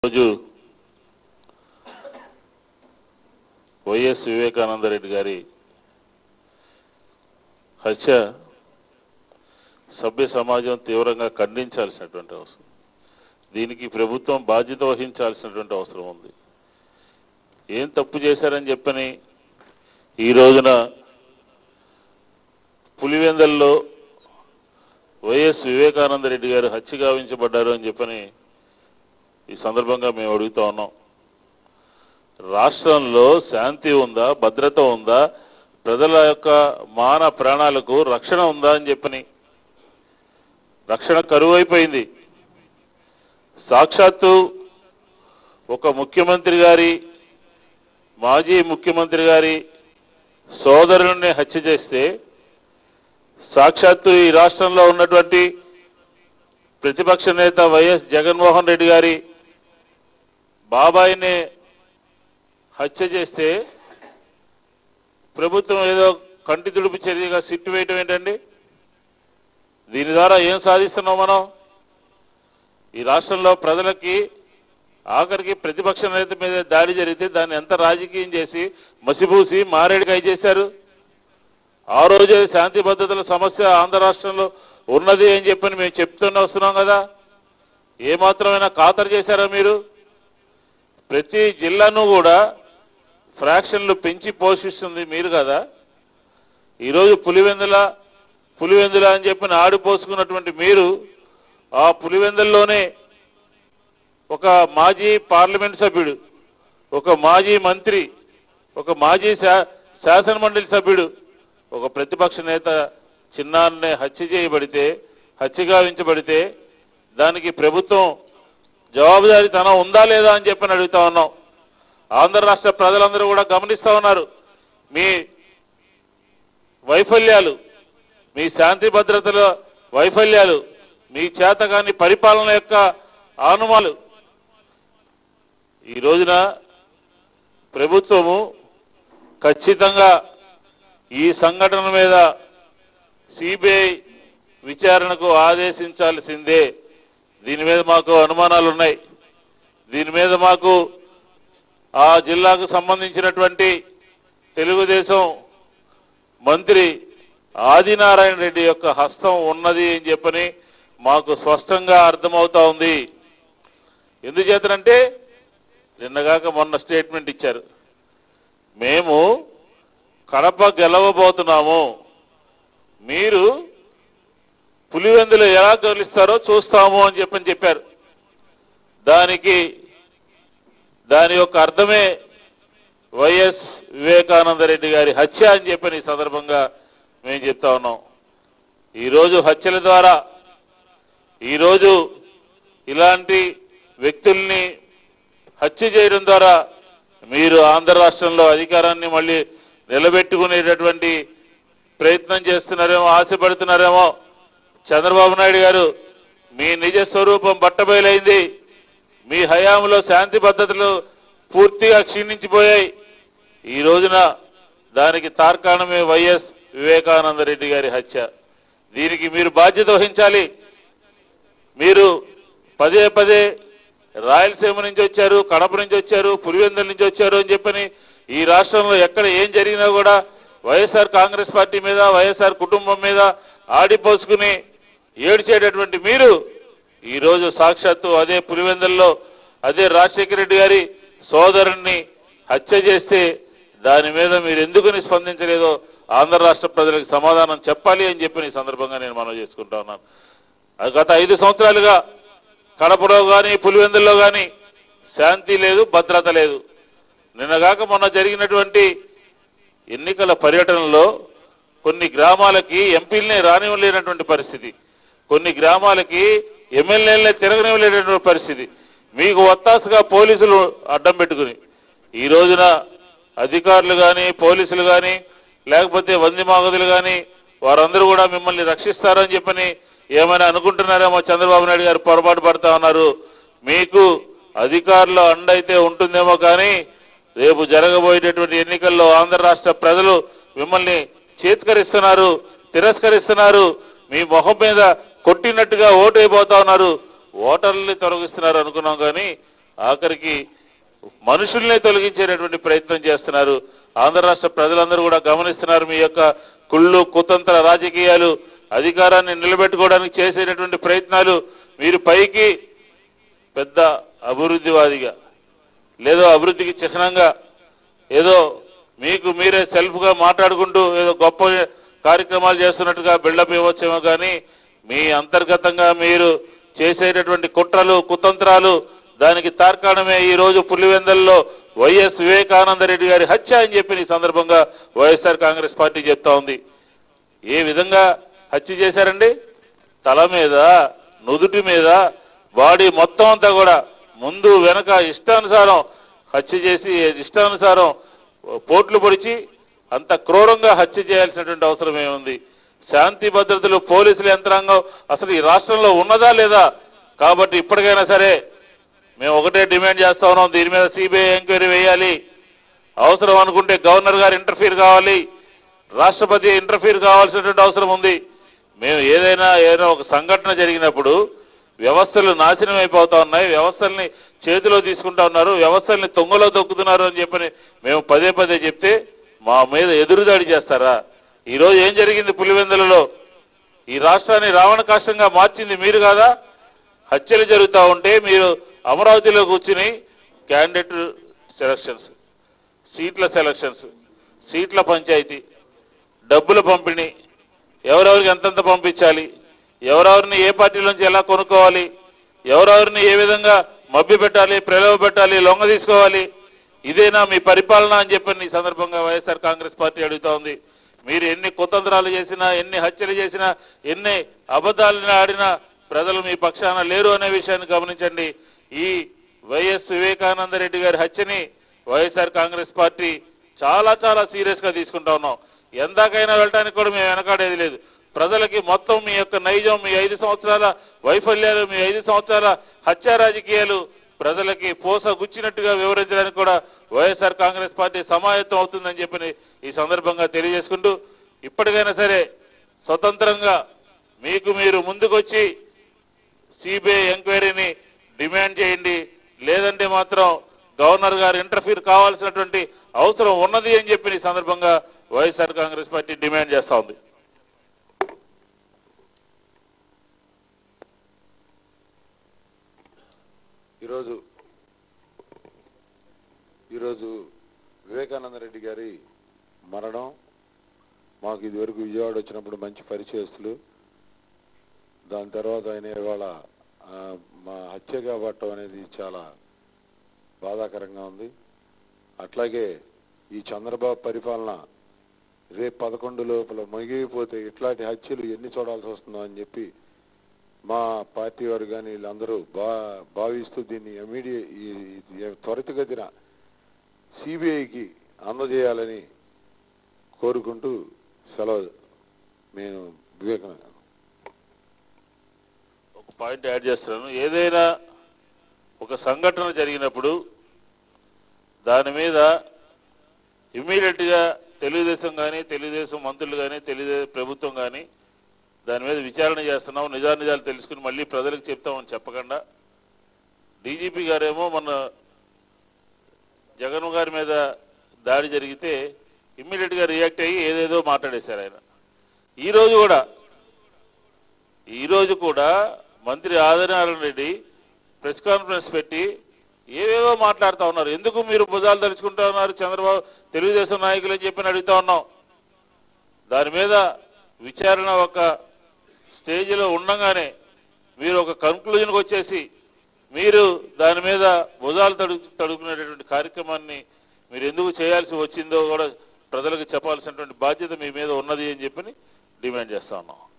రోజు వైఎస్ వివేకానందరెడ్డి గారి హత్య సభ్య సమాజం తీవ్రంగా ఖండించాల్సినటువంటి అవసరం దీనికి ప్రభుత్వం బాధ్యత వహించాల్సినటువంటి అవసరం ఉంది ఏం తప్పు చేశారని చెప్పని ఈ రోజున పులివెందల్లో వైఎస్ వివేకానందరెడ్డి గారు హత్య గావించబడ్డారు అని చెప్పని ఈ సందర్భంగా మేము అడుగుతా ఉన్నాం రాష్ట్రంలో శాంతి ఉందా భద్రత ఉందా ప్రజల యొక్క మాన ప్రాణాలకు రక్షణ ఉందా అని చెప్పని రక్షణ కరువైపోయింది సాక్షాత్తు ఒక ముఖ్యమంత్రి గారి మాజీ ముఖ్యమంత్రి గారి సోదరుని హత్య చేస్తే సాక్షాత్తు ఈ రాష్ట్రంలో ఉన్నటువంటి ప్రతిపక్ష నేత వైఎస్ జగన్మోహన్ రెడ్డి గారి బాబాయిని హత్య చేస్తే ప్రభుత్వం ఏదో కంటి తుడుపు చర్యగా సిట్టు వేయటం ఏంటండి దీని ద్వారా ఏం సాధిస్తున్నాం మనం ఈ రాష్ట్రంలో ప్రజలకి ఆఖరికి ప్రతిపక్ష నేత మీద దాడి జరిగితే దాన్ని ఎంత రాజకీయం చేసి మసిపూసి మారేడుకాయ చేశారు ఆ రోజే శాంతి భద్రతల సమస్య ఆంధ్ర రాష్ట్రంలో ఉన్నది అని చెప్పని మేము చెప్తూనే వస్తున్నాం కదా ఏమాత్రమైనా ఖాతరు చేశారా మీరు ప్రతి జిల్లాను కూడా ఫ్రాక్షన్లు పెంచి పోషిస్తుంది మీరు కదా ఈరోజు పులివెందుల పులివెందుల అని చెప్పిన ఆడిపోసుకున్నటువంటి మీరు ఆ పులివెందుల్లోనే ఒక మాజీ పార్లమెంట్ సభ్యుడు ఒక మాజీ మంత్రి ఒక మాజీ శా- శాసనమండలి సభ్యుడు ఒక ప్రతిపక్ష నేత చిన్నాన్నే హత్య చేయబడితే హత్య గావించబడితే దానికి ప్రభుత్వం జవాబుదారీతనం ఉందా లేదా అని చెప్పని అడుగుతా ఉన్నాం ఆంధ్ర రాష్ట్ర ప్రజలందరూ కూడా గమనిస్తా ఉన్నారు మీ వైఫల్యాలు మీ శాంతి భద్రతల వైఫల్యాలు మీ చేతగాని పరిపాలన యొక్క ఆనుమాలు ఈ రోజున ప్రభుత్వము ఖచ్చితంగా ఈ సంఘటన మీద సిబిఐ విచారణకు ఆదేశించాల్సిందే దీని మీద మాకు అనుమానాలు ఉన్నాయి దీని మీద మాకు ఆ జిల్లాకు సంబంధించినటువంటి తెలుగుదేశం మంత్రి ఆదినారాయణ రెడ్డి యొక్క హస్తం ఉన్నది అని చెప్పని మాకు స్పష్టంగా అర్థమవుతా ఉంది ఎందుచేతనంటే నిన్నగాక మొన్న స్టేట్మెంట్ ఇచ్చారు మేము కడప గెలవబోతున్నాము మీరు పులివెందులు ఎలా గెలుస్తారో చూస్తాము అని చెప్పని చెప్పారు దానికి దాని యొక్క అర్థమే వైఎస్ వివేకానందరెడ్డి గారి హత్య అని చెప్పని ఈ సందర్భంగా మేము చెప్తా ఉన్నాం ఈరోజు హత్యల ద్వారా ఈరోజు ఇలాంటి వ్యక్తుల్ని హత్య చేయడం ద్వారా మీరు ఆంధ్ర రాష్ట్రంలో అధికారాన్ని మళ్ళీ నిలబెట్టుకునేటటువంటి ప్రయత్నం చేస్తున్నారేమో ఆశపడుతున్నారేమో చంద్రబాబు నాయుడు గారు మీ నిజ స్వరూపం బట్టబయలైంది మీ హయాంలో శాంతి భద్రతలు పూర్తిగా క్షీణించిపోయాయి ఈ రోజున దానికి తార్కాణమే వైఎస్ వివేకానంద రెడ్డి గారి హత్య దీనికి మీరు బాధ్యత వహించాలి మీరు పదే పదే రాయలసీమ నుంచి వచ్చారు కడప నుంచి వచ్చారు పులివెందుల నుంచి వచ్చారు అని చెప్పని ఈ రాష్ట్రంలో ఎక్కడ ఏం జరిగినా కూడా వైఎస్ఆర్ కాంగ్రెస్ పార్టీ మీద వైఎస్ఆర్ కుటుంబం మీద ఆడిపోసుకుని ఏడ్చేటటువంటి మీరు ఈ రోజు సాక్షాత్తు అదే పులివెందుల్లో అదే రాజశేఖర రెడ్డి గారి సోదరుణ్ణి హత్య చేస్తే దాని మీద మీరు ఎందుకు స్పందించలేదో ఆంధ్ర రాష్ట్ర ప్రజలకు సమాధానం చెప్పాలి అని చెప్పి ఈ సందర్భంగా నేను మనవి చేసుకుంటా ఉన్నాను అది గత ఐదు సంవత్సరాలుగా కడపలో కానీ పులివెందుల్లో కానీ శాంతి లేదు భద్రత లేదు నిన్నగాక మొన్న జరిగినటువంటి ఎన్నికల పర్యటనలో కొన్ని గ్రామాలకి ఎంపీలనే రానివ్వలేనటువంటి పరిస్థితి కొన్ని గ్రామాలకి ఎమ్మెల్యేలనే తిరగనివ్వలేనటువంటి పరిస్థితి మీకు ఒత్తాసుగా పోలీసులు అడ్డం పెట్టుకుని ఈ రోజున అధికారులు కానీ పోలీసులు కానీ లేకపోతే వంది మాగదులు కానీ వారందరూ కూడా మిమ్మల్ని రక్షిస్తారని చెప్పని ఏమైనా అనుకుంటున్నారేమో చంద్రబాబు నాయుడు గారు పొరపాటు పడతా ఉన్నారు మీకు అధికారుల అండ అయితే ఉంటుందేమో కానీ రేపు జరగబోయేటటువంటి ఎన్నికల్లో ఆంధ్ర రాష్ట్ర ప్రజలు మిమ్మల్ని చేత్కరిస్తున్నారు తిరస్కరిస్తున్నారు మీ మొహం మీద కొట్టినట్టుగా ఓటు అయిపోతా ఉన్నారు ఓటర్లని తొలగిస్తున్నారు అనుకున్నాం కానీ ఆఖరికి మనుషుల్నే తొలగించేటటువంటి ప్రయత్నం చేస్తున్నారు ఆంధ్ర రాష్ట్ర ప్రజలందరూ కూడా గమనిస్తున్నారు మీ యొక్క కుళ్ళు కుతంత్ర రాజకీయాలు అధికారాన్ని నిలబెట్టుకోవడానికి చేసేటటువంటి ప్రయత్నాలు మీరు పైకి పెద్ద అభివృద్ధివాదిగా లేదో అభివృద్ధికి చిహ్నంగా ఏదో మీకు మీరే సెల్ఫ్ గా మాట్లాడుకుంటూ ఏదో గొప్ప కార్యక్రమాలు చేస్తున్నట్టుగా బిల్డప్ ఇవ్వచ్చేమో కానీ మీ అంతర్గతంగా మీరు చేసేటటువంటి కుట్రలు కుతంత్రాలు దానికి తార్కాణమే ఈ రోజు పులివెందల్లో వైఎస్ వివేకానంద రెడ్డి గారి హత్య అని చెప్పి ఈ సందర్భంగా వైఎస్ఆర్ కాంగ్రెస్ పార్టీ చెప్తా ఉంది ఏ విధంగా హత్య చేశారండి తల మీద నుదుటి మీద బాడీ మొత్తం అంతా కూడా ముందు వెనక ఇష్టానుసారం హత్య చేసి ఇష్టానుసారం పోట్లు పొడిచి అంత క్రూరంగా హత్య చేయాల్సినటువంటి అవసరం ఏముంది శాంతి భద్రతలు పోలీసుల యంత్రాంగం అసలు ఈ రాష్ట్రంలో ఉన్నదా లేదా కాబట్టి ఇప్పటికైనా సరే మేము ఒకటే డిమాండ్ చేస్తా ఉన్నాం దీని మీద సిబిఐ ఎంక్వైరీ వేయాలి అవసరం అనుకుంటే గవర్నర్ గారు ఇంటర్ఫీర్ కావాలి రాష్ట్రపతి ఇంటర్ఫీర్ కావాల్సినటువంటి అవసరం ఉంది మేము ఏదైనా ఏదైనా ఒక సంఘటన జరిగినప్పుడు వ్యవస్థలు నాశనం అయిపోతా ఉన్నాయి వ్యవస్థల్ని చేతిలో తీసుకుంటా ఉన్నారు వ్యవస్థల్ని తొంగలో తొక్కుతున్నారు అని చెప్పని మేము పదే పదే చెప్తే మా మీద ఎదురుదాడి చేస్తారా ఈ రోజు ఏం జరిగింది పులివెందులలో ఈ రాష్ట్రాన్ని రావణ కాష్టంగా మార్చింది మీరు కాదా హత్యలు జరుగుతూ ఉంటే మీరు అమరావతిలో కూర్చుని క్యాండిడేట్ సెలక్షన్స్ సీట్ల సెలక్షన్స్ సీట్ల పంచాయతీ డబ్బుల పంపిణీ ఎవరెవరికి ఎంతెంత పంపించాలి ఎవరెవరిని ఏ పార్టీలోంచి ఎలా కొనుక్కోవాలి ఎవరెవరిని ఏ విధంగా మభ్య పెట్టాలి ప్రలోభ పెట్టాలి లొంగ తీసుకోవాలి ఇదేనా మీ పరిపాలన అని చెప్పని ఈ సందర్భంగా వైఎస్ఆర్ కాంగ్రెస్ పార్టీ అడుగుతా ఉంది మీరు ఎన్ని కుతంత్రాలు చేసినా ఎన్ని హత్యలు చేసినా ఎన్ని అబద్ధాలను ఆడినా ప్రజలు మీ పక్షాన లేరు అనే విషయాన్ని గమనించండి ఈ వైఎస్ వివేకానంద రెడ్డి గారి హత్యని వైఎస్ఆర్ కాంగ్రెస్ పార్టీ చాలా చాలా సీరియస్ గా తీసుకుంటా ఉన్నాం ఎందాకైనా వెళ్ళడానికి కూడా మేము వెనకాడేది లేదు ప్రజలకి మొత్తం మీ యొక్క నైజం మీ ఐదు సంవత్సరాల వైఫల్యాలు మీ ఐదు సంవత్సరాల హత్యా రాజకీయాలు ప్రజలకి పోస గుచ్చినట్టుగా వివరించడానికి కూడా వైఎస్ఆర్ కాంగ్రెస్ పార్టీ సమాయత్తం అవుతుందని చెప్పి ఈ సందర్భంగా తెలియజేసుకుంటూ ఇప్పటికైనా సరే స్వతంత్రంగా మీకు మీరు ముందుకొచ్చి సిబిఐ ఎంక్వైరీని డిమాండ్ చేయండి లేదంటే మాత్రం గవర్నర్ గారు ఇంటర్ఫీర్ కావాల్సినటువంటి అవసరం ఉన్నది అని చెప్పి ఈ సందర్భంగా వైఎస్ఆర్ కాంగ్రెస్ పార్టీ డిమాండ్ చేస్తా ఉంది ఈరోజు ఈరోజు వివేకానంద రెడ్డి గారి మరణం మాకు ఇదివరకు విజయవాడ వచ్చినప్పుడు మంచి పరిచయస్తులు దాని తర్వాత ఆయన ఇవాళ ఆ, మా హత్య కాబట్టం అనేది చాలా బాధాకరంగా ఉంది అట్లాగే ఈ చంద్రబాబు పరిపాలన రేపు పదకొండు లోపల ముగిపోతే ఇట్లాంటి హత్యలు ఎన్ని చూడాల్సి వస్తుందో అని చెప్పి మా పార్టీ వారు కానీ వీళ్ళందరూ బా భావిస్తూ దీన్ని ఇమీడియట్ త్వరితగతిన సిబిఐకి అందజేయాలని కోరుకుంటూ సెలవు మేము వివేకానంద ఒక పాయింట్ యాడ్ చేస్తున్నాను ఏదైనా ఒక సంఘటన జరిగినప్పుడు దాని మీద ఇమ్మీడియట్ గా తెలుగుదేశం కానీ తెలుగుదేశం మంత్రులు కానీ తెలుగుదేశం ప్రభుత్వం కానీ దాని మీద విచారణ చేస్తున్నాం నిజానిజాలు తెలుసుకుని మళ్ళీ ప్రజలకు చెప్తామని చెప్పకుండా డీజీపీ గారేమో మన జగన్ గారి మీద దాడి జరిగితే ఇమ్మీడియట్ గా రియాక్ట్ అయ్యి ఏదేదో మాట్లాడేశారు ఆయన ఈ రోజు కూడా ఈ రోజు కూడా మంత్రి ఆదినారాయణ రెడ్డి ప్రెస్ కాన్ఫరెన్స్ పెట్టి ఏవేవో మాట్లాడుతా ఉన్నారు ఎందుకు మీరు భుజాలు తలుచుకుంటా ఉన్నారు చంద్రబాబు తెలుగుదేశం నాయకులు అని చెప్పి అడుగుతా ఉన్నాం దాని మీద విచారణ ఒక స్టేజ్లో ఉండగానే మీరు ఒక కన్క్లూజన్కి వచ్చేసి మీరు దాని మీద భుజాలు తడుగు తడుకునేటటువంటి కార్యక్రమాన్ని మీరు ఎందుకు చేయాల్సి వచ్చిందో కూడా ప్రజలకు చెప్పాల్సినటువంటి బాధ్యత మీ మీద ఉన్నది అని చెప్పి డిమాండ్ చేస్తా ఉన్నాం